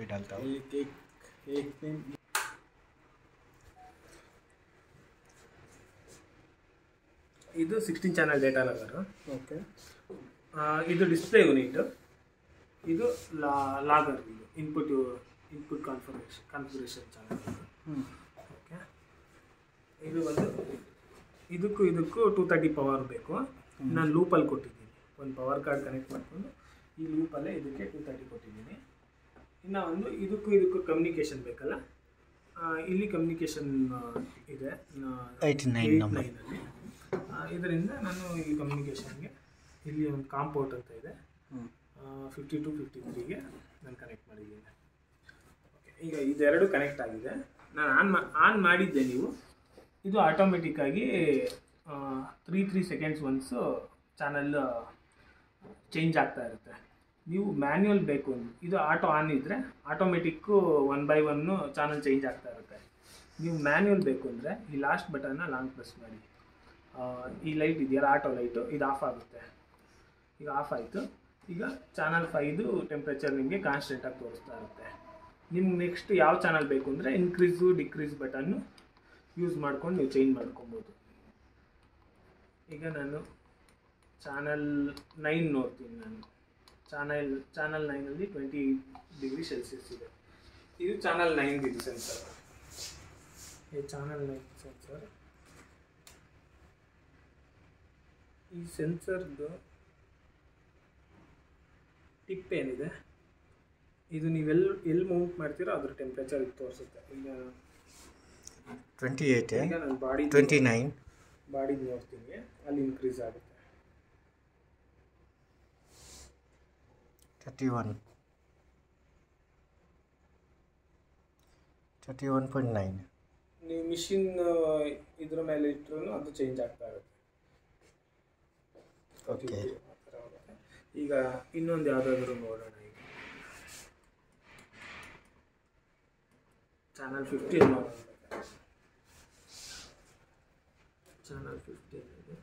पे डालता हूँ एक एक एक पिन ಇದು sixteen channel data logger okay ಇದು ಡಿಸ್ಪ್ಲೇ ಯೂನಿಟ್ ಇದು ಲಾ ಲಾಗರ್ ಇದು input input configuration configuration channel ಹ್ಞೂ ಓಕೆ ಇದು ಒಂದು ಇದಕ್ಕೂ ಇದಕ್ಕೂ ಟೂ ತರ್ಟಿ ಪವರ್ ಬೇಕು ನಾನು ಲೂಪಲ್ಲಿ ಕೊಟ್ಟಿದ್ದೀನಿ ಒಂದು ಪವರ್ ಕಾರ್ಡ್ ಕನೆಕ್ಟ್ ಮಾಡಿಕೊಂಡು ಈ ಲೂಪಲ್ಲೇ ಇದಕ್ಕೆ ಟೂ ತರ್ಟಿ ಕೊಟ್ಟಿದ್ದೀನಿ ಇನ್ನು ಒಂದು ಇದಕ್ಕೂ ಇದಕ್ಕೂ ಕಮ್ಯುನಿಕೇಷನ್ ಬೇಕಲ್ಲ ಆ, ಇಲ್ಲಿ ಕಮ್ಯುನಿಕೇಷನ್ ಇದೆ ಏಯ್ಟಿ ನೈನ್ ನಂಬರ್ ನೈನಲ್ಲಿ ಇದರಿಂದ ನಾನು ಈ ಕಮ್ಯುನಿಕೇಷನ್ಗೆ ಇಲ್ಲಿ ಒಂದು ಕಾಂಪೌಂಟ್ ಅಂತ ಇದೆ ಹ್ಞೂ ಫಿಫ್ಟಿ ಟು ಫಿಫ್ಟಿ ತ್ರೀಗೆ ನಾನು ಕನೆಕ್ಟ್ ಮಾಡಿದ್ದೀನಿ Okay, ಈಗ ಇದೆರಡು ಕನೆಕ್ಟ್ ಆಗಿದೆ ನಾನು ಆನ್ ಮಾ ಆನ್ ಮಾಡಿದ್ದೆ ನೀವು ಇದು ಆಟೋಮೆಟಿಕ್ಕಾಗಿ three three seconds once channel change ಆಗ್ತಾ ಇರುತ್ತೆ ನೀವು ಮ್ಯಾನ್ಯುವಲ್ ಬೇಕು ಅಂದ್ರೆ- ಇದು ಆಟೋ ಆನ್ ಇದ್ದರೆ automatic one by one channel change ಆಗ್ತಾ ಇರುತ್ತೆ ನೀವು ಮ್ಯಾನ್ಯುವಲ್ ಬೇಕು ಅಂದರೆ ಈ ಲಾಸ್ಟ್ ಬಟನ್ನ ಲಾಂಗ್ ಪ್ರೆಸ್ ಮಾಡಿ ಆ, ಈ ಲೈಟ್ ಇದೆಯಲ್ಲ ಆಟೋ ಲೈಟು ಇದು ಆಫ್ ಆಗುತ್ತೆ ಈಗ ಆಫ್ ಆಯಿತು ಈಗ ಚಾನಲ್ ಫೈದು ಟೆಂಪ್ರೇಚರ್ ನಿಮಗೆ ಕಾನ್ಸ್ಟೆಂಟಾಗಿ ತೋರಿಸ್ತಾ ಇರುತ್ತೆ ನಿಮ್ಗೆ ನೆಕ್ಸ್ಟ್ ಯಾವ ಚಾನಲ್ ಬೇಕು ಅಂದರೆ ಇನ್ಕ್ರೀಸು ಡಿಕ್ರೀಸ್ ಬಟನ್ನು ಯೂಸ್ ಮಾಡ್ಕೊಂಡು ನೀವು ಚೇಂಜ್ ಮಾಡ್ಕೊಬೋದು ಈಗ ನಾನು ಚಾನಲ್ ನೈನ್ ನೋಡ್ತೀನಿ ನಾನು ಚಾನಲ್ ಚಾನಲ್ ನೈನಲ್ಲಿ ಟ್ವೆಂಟಿ ಡಿಗ್ರಿ ಸೆಲ್ಸಿಯಸ್ ಇದೆ ಇದು ಚಾನಲ್ ನೈನ್ ಇದು ಸೆನ್ಸರ್ ಈ ಚಾನಲ್ ನೈನ್ ಸೆನ್ಸರ್ ಈ ಸೆನ್ಸರ್ದು ಟಿಪ್ ಏನಿದೆ ಇದು ನೀವೆಲ್ಲಿ ಎಲ್ಲಿ ಮೌಂಟ್ ಮಾಡ್ತೀರೋ ಅದ್ರ ಟೆಂಪ್ರೇಚರ್ ಇದು ತೋರಿಸುತ್ತೆ ಈಗ ट्वेंटी एट है ಈಗ ನಾನು ಬಾಡಿ ट्वेंटी नाइन ಬಾಡಿ ನೋಡ್ತೀನಿ ಅಲ್ಲಿ ಇನ್ಕ್ರೀಸ್ ಆಗುತ್ತೆ thirty one thirty one point nine ನೀವು ಮಿಷಿನ್ ಇದ್ರ ಮೇಲೆ ಇಟ್ಟರು ಅದು ಚೇಂಜ್ ಆಗ್ತಾ ಇರುತ್ತೆ ಓಕೆ ಆ ಥರ ಆಗುತ್ತೆ. ಈಗ ಇನ್ನೊಂದು ಯಾವುದಾದ್ರೂ ನೋಡೋಣ ಈಗ ಚಾನಲ್ ಫಿಫ್ಟೀನ್ ನೋಡೋಣ ಚಾನಲ್ ಫಿಫ್ಟೀನ್ ಇದೆ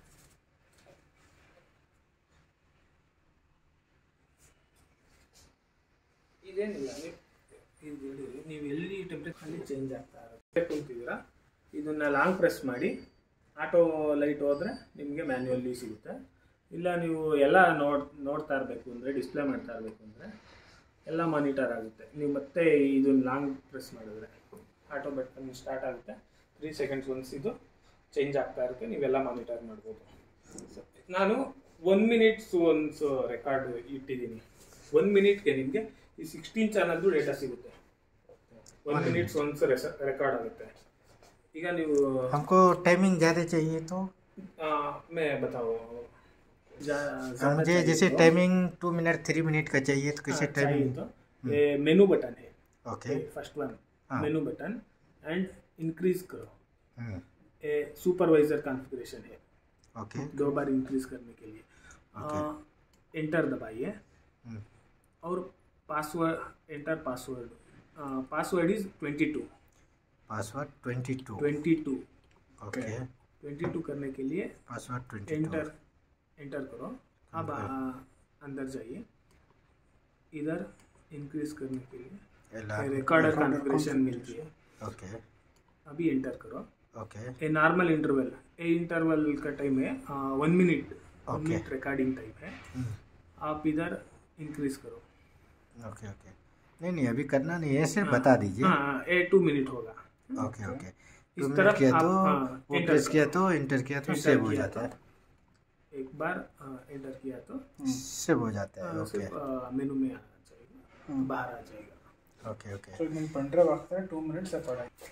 ಇದೇನಿಲ್ಲ ನೀವು ಇದು ಹೇಳಿ, ನೀವು ಎಲ್ಲಿ ಟೆಂಪ್ರೇಚರಲ್ಲಿ ಚೇಂಜ್ ಆಗ್ತಾ ಇರುತ್ತೆ ಕುಂತಿದ್ದೀರಾ ಇದನ್ನ ಲಾಂಗ್ ಪ್ರೆಸ್ ಮಾಡಿ ಆಟೋ ಲೈಟ್ ಹೋದರೆ ನಿಮಗೆ ಮ್ಯಾನ್ಯುವಲ್ಲಿ ಸಿಗುತ್ತೆ ಇಲ್ಲ ನೀವು ಎಲ್ಲ ನೋಡ್ ನೋಡ್ತಾ ಇರಬೇಕು ಅಂದರೆ ಡಿಸ್ಪ್ಲೇ ಮಾಡ್ತಾ ಇರಬೇಕು ಅಂದರೆ ಎಲ್ಲ ಮಾನಿಟರ್ ಆಗುತ್ತೆ ನೀವು ಮತ್ತೆ ಇದನ್ನ ಲಾಂಗ್ ಪ್ರೆಸ್ ಮಾಡಿದ್ರೆ ಆಟೋ ಬಟನ್ ಸ್ಟಾರ್ಟ್ ಆಗುತ್ತೆ ತ್ರೀ ಸೆಕೆಂಡ್ಸ್ ಒನ್ಸ್ ಇದು ಚೇಂಜ್ ಆಗ್ತಾ ಇರುತ್ತೆ ನೀವೆಲ್ಲ ಮಾನಿಟರ್ ಮಾಡ್ಬೋದು So, ನಾನು ಒನ್ ಮಿನಿಟ್ಸ್ ಒನ್ಸ್ ರೆಕಾರ್ಡ್ ಇಟ್ಟಿದ್ದೀನಿ ಒನ್ ಮಿನಿಟ್ಗೆ ನಿಮಗೆ ಈ ಸಿಕ್ಸ್ಟೀನ್ ಚಾನಲ್ದು ಡೇಟಾ ಸಿಗುತ್ತೆ ಒನ್ ಮಿನಿಟ್ಸ್ ಒನ್ಸ್ ರೆಕಾರ್ಡ್ ಆಗುತ್ತೆ ಈಗ ನೀವು हमको टाइमिंग ज़्यादा चाहिए तो ಆ, ಮೇ ಬತಾओ जा- हाँ, ज़्यादा मुझे चाहिए जैसे तो- timing two minute three minute का चाहिए तो कैसे हाँ, चाहिए टाइमिंग तो ये मेनू बटन है ओके फर्स्ट वन हाँ। मेनू बटन एंड इंक्रीज करो हम्म, ये सुपरवाइजर कॉन्फ़िगरेशन है ओके दो बार इंक्रीज करने के लिए Okay. एंटर दबाइए हम्म, और password enter password password is twenty two password twenty two twenty two okay twenty two करने के लिए password twenty two enter enter करो अब आ, अंदर जाइए इधर इंक्रीज करने के लिए रिकॉर्डर कॉन्फ़िगरेशन मिलती है ओके अभी एंटर करो ओके ये नॉर्मल इंटरवल ये इंटरवल का टाइम है one minute one Okay. Minute recording time है हम्म, आप इधर इंक्रीज करो ओके ओके नहीं नहीं अभी करना नहीं है सिर्फ बता दीजिए हाँ हाँ, ये टू मिनट होगा ओके ओके इस टू मिनट तरफ किया आप, तो हाँ, वो enter प्रेस करो। किया तो इंटर किया तो Enter सेव हो किया जाता है तो एक बार एंटर किया तो सेव हो जाता है आ, ओके सिर्फ मेनू में आ जाएगा बाहर आ जाएगा ओके ओके ಸೊ ನಿಮ್ಮ ಪೆನ್ ಡ್ರೈವ್ ಹಾಕ್ತಾರೆ ಟೂ ಮಿನಿಟ್ಸ್ ರೆಕಾರ್ಡ್ ಆಯ್ತು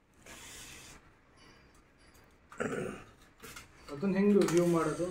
ಅದನ್ನ ಹೆಂಗೆ ವ್ಯೂ ಮಾಡೋದು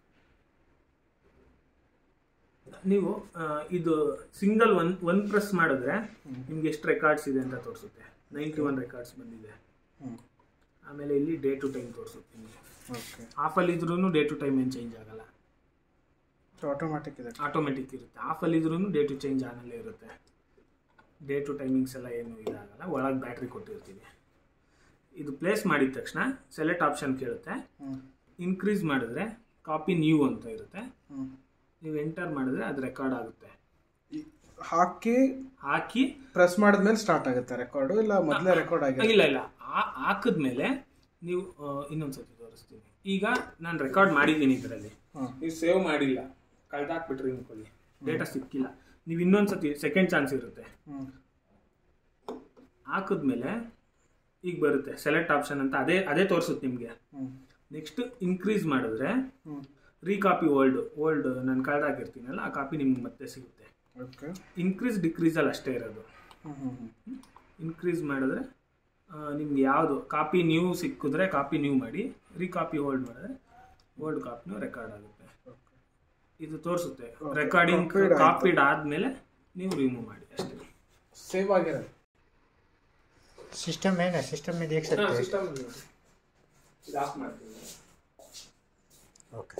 ನೀವು ಆ, ಇದು ಸಿಂಗಲ್ ಒನ್ ಒನ್ ಪ್ರೆಸ್ ಮಾಡಿದ್ರೆ ನಿಮ್ಗೆ ಎಷ್ಟು ರೆಕಾರ್ಡ್ಸ್ ಇದೆ ಅಂತ ತೋರಿಸುತ್ತೆ ನೈಂಟಿ ಒನ್ ರೆಕಾರ್ಡ್ಸ್ ಬಂದಿದೆ ಹ್ಞೂ ಆಮೇಲೆ ಇಲ್ಲಿ ಡೇ ಟು ಟೈಮ್ ತೋರಿಸುತ್ತೆ ನಿಮಗೆ ಓಕೆ ಆಫಲ್ಲಿ ಇದ್ರೂ ಡೇ ಟು ಟೈಮ್ ಏನು ಚೇಂಜ್ ಆಗಲ್ಲ ಸೊ ಆಟೋಮ್ಯಾಟಿಕ್ ಇದೆ ಆಟೋಮೆಟಿಕ್ ಇರುತ್ತೆ ಆಫಲ್ಲಿ ಇದ್ರೂ ಡೇ ಟು ಚೇಂಜ್ ಆನಲ್ಲೇ ಇರುತ್ತೆ ಡೇ ಟು ಟೈಮಿಂಗ್ಸ್ ಎಲ್ಲ ಏನು ಇದಾಗಲ್ಲ ಒಳಗೆ ಬ್ಯಾಟ್ರಿ ಕೊಟ್ಟಿರ್ತೀವಿ ಇದು ಪ್ಲೇಸ್ ಮಾಡಿದ ತಕ್ಷಣ ಸೆಲೆಕ್ಟ್ ಆಪ್ಷನ್ ಕೇಳುತ್ತೆ ಹ್ಞೂ ಇನ್ಕ್ರೀಸ್ ಮಾಡಿದ್ರೆ ಕಾಪಿ ನ್ಯೂ ಅಂತ ಇರುತ್ತೆ ಹ್ಞೂ ನೀವು ಎಂಟರ್ ಮಾಡಿದ್ರೆ ಅದು ರೆಕಾರ್ಡ್ ಆಗುತ್ತೆ ಹಾಕಿ ಹಾಕಿ ಪ್ರೆಸ್ ಮಾಡಿದ್ಮೇಲೆ ಸ್ಟಾರ್ಟ್ ಆಗುತ್ತೆ ರೆಕಾರ್ಡು ಇಲ್ಲ ಮೊದಲೇ ರೆಕಾರ್ಡ್ ಆಗಿದೆ ಇಲ್ಲ ಇಲ್ಲ ಆ- ಹಾಕಿದ್ಮೇಲೆ ನೀವು ಆ, ಇನ್ನೊಂದ್ಸತಿ ತೋರಿಸ್ತೀನಿ ಈಗ ನಾನು ರೆಕಾರ್ಡ್ ಮಾಡಿದ್ದೀನಿ ಇದರಲ್ಲಿ ಹಾಂ ನೀವು ಸೇವ್ ಮಾಡಿಲ್ಲ ಕಳ್ದಾಕ್ಬಿಟ್ರಿ ಅನ್ಕೊಳ್ಳಿ ಡೇಟಾ ಸಿಕ್ಕಿಲ್ಲ ನೀವು ಇನ್ನೊಂದ್ಸತಿ ಸೆಕೆಂಡ್ ಚಾನ್ಸ್ ಇರುತ್ತೆ ಹ್ಞೂ ಹಾಕಿದ್ಮೇಲೆ ಈಗ ಬರುತ್ತೆ ಸೆಲೆಕ್ಟ್ ಆಪ್ಷನ್ ಅಂತ ಅದೇ ಅದೇ ತೋರಿಸುತ್ತೆ ನಿಮಗೆ ಹ್ಞೂ ನೆಕ್ಸ್ಟ್ ಇನ್ಕ್ರೀಸ್ ಮಾಡಿದ್ರೆ ಹ್ಞೂ ರೀಕಾಪಿ ಓಲ್ಡ್ ಓಲ್ಡ್ ನಾನು ಕಳ್ದಾಕಿರ್ತೀನಲ್ಲ ಆ ಕಾಪಿ ನಿಮ್ಗೆ ಮತ್ತೆ ಸಿಗುತ್ತೆ ಓಕೆ ಇನ್ಕ್ರೀಸ್ ಡಿಕ್ರೀಸಲ್ಲಿ ಅಷ್ಟೇ ಇರೋದು ಹ್ಞೂ ಹ್ಞೂ ಹ್ಞೂ ಇನ್ಕ್ರೀಸ್ ಮಾಡಿದ್ರೆ ನಿಮ್ಗೆ ಯಾವುದು ಕಾಪಿ ನ್ಯೂ ಸಿಕ್ಕಿದ್ರೆ ಕಾಪಿ ನ್ಯೂ ಮಾಡಿ ರೀಕಾಪಿ ಹೋಲ್ಡ್ ಮಾಡಿದ್ರೆ ಓಲ್ಡ್ ಕಾಪಿನೂ ರೆಕಾರ್ಡ್ ಆಗುತ್ತೆ ಇದು ತೋರಿಸುತ್ತೆ Okay. ರೆಕಾರ್ಡಿಂಗ್ Copied ಆಯ್ತು. ಕಾಪಿಡ್ ಆದಮೇಲೆ ನೀವು ರಿಮೂವ್ ಮಾಡಿ ಅಷ್ಟೇ ಸೇವ್ ಆಗಿರೋದು सिस्टम है ना सिस्टम में देख सकते हैं ಸಿಸ್ಟಮ್ ಇದು ಆಫ್ ಮಾಡ್ತೀನಿ ओके